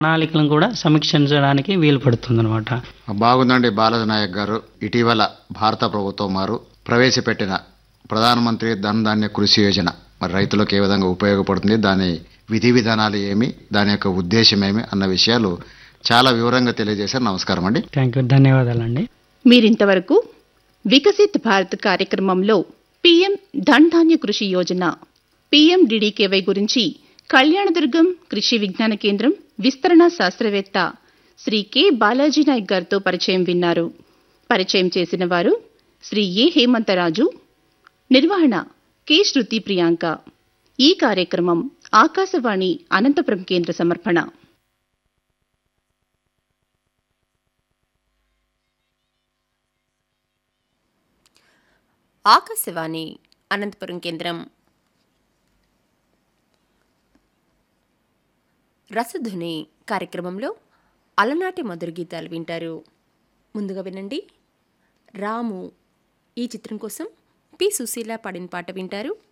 ప్రణాళికలను కూడా సమీక్షించడానికి వీలు పడుతుంది అనమాట బాగుందండి బాలాజీ నాయక్ గారు ఇటీవల భారత ప్రభుత్వం వారు ప్రవేశపెట్టిన ప్రధానమంత్రి ధన్ ధాన్య కృషి యోజన మరి రైతులకు ఏ విధంగా ఉపయోగపడుతుంది దాని విధి విధానాలు ఏమి దాని యొక్క ఉద్దేశం ఏమి అన్న విషయాలు చాలా వివరంగా తెలియజేశారు నమస్కారం అండి థ్యాంక్ యూ ధన్యవాదాలండి మీరింతవరకు వికసిత్ భారత్ కార్యక్రమంలో పీఎం ధన్ ధాన్య కృషి యోజన పీఎండిడికేవై గురించి కళ్యాణదుర్గం కృషి విజ్ఞాన కేంద్రం విస్తరణ శాస్త్రవేత్త శ్రీ కె బాలాజీ నాయక్ గారితో పరిచయం విన్నారు పరిచయం చేసిన వారు శ్రీ ఏ హేమంతరాజు నిర్వహణ కె శృతి ప్రియాంక ఈ కార్యక్రమం ఆకాశవాణి అనంతపురం కేంద్ర సమర్పణ ఆకాశవాణి అనంతపురం కేంద్రం రసధుని కార్యక్రమంలో అలనాటి మధుర గీతాలు వింటారు ముందుగా వినండి రాము ఈ చిత్రం కోసం పి సుశీల పాడిన పాట వింటారు